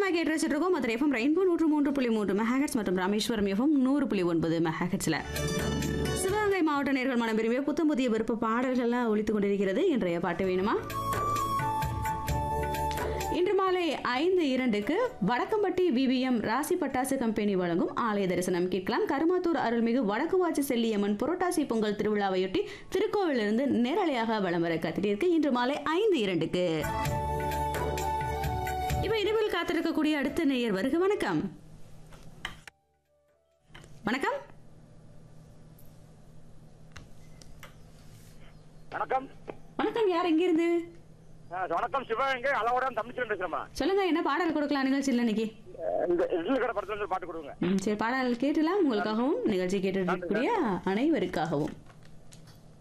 நிகழ்ச்சியமாக கேட்டு வச்சுட்டு இருக்கோம் மதுரை எஃப்எம் ரெயின்போ நூற்று மூன்று புள்ளி மூன்று மெகாஹெட்ஸ் மற்றும் ராமேஸ்வரம் எஃப்எம் நூறு புள்ளி ஒன்பது மெகாஹெட்ஸ்ல சிவகங்கை மாவட்ட நேர்கள் மனம் விரும்பிய புத்தம் புதிய விருப்ப பாடல்கள்லாம் ஒழித்துக் கொண்டிருக்கிறது இன்றைய பாட்டு வேணுமா இன்று மாலை ஐந்து இரண்டுக்கு வடக்கம்பட்டி விவிஎம் ராசி பட்டாசு கம்பெனி வழங்கும் ஆலய தரிசனம் கேட்கலாம் கருமாத்தூர் அருள்மிகு வடக்கு வாச்சி செல்லியம்மன் புரட்டாசி பொங்கல் திருவிழாவையொட்டி திருக்கோவிலிருந்து நேரலையாக வலம் வர காத்திருக்கு இன்று மாலை ஐந்து இரண்டுக்கு இப்ப இனிமேல் காத்திருக்கக்கூடிய அடுத்த நேயர் வருக வணக்கம் வணக்கம் வணக்கம் வணக்கம் யார் எங்கிருந்து அஹ் வணக்கம் சிவகங்கை அளவுடன் தமிழ்ச்சல் பேசுறேம்மா சொல்லுங்க என்ன பாடல் கொடுக்கலாம் நிகழ்ச்சியில் இன்னைக்கு அஹ் இந்த இட்லி கடை படத்துல இருந்து ஒரு பாட்டு கொடுங்க ம், சரி பாடல் கேட்டலாம் உங்களுக்காகவும் நிகழ்ச்சி கேட்டு இருக்கக்கூடிய அனைவருக்காகவும்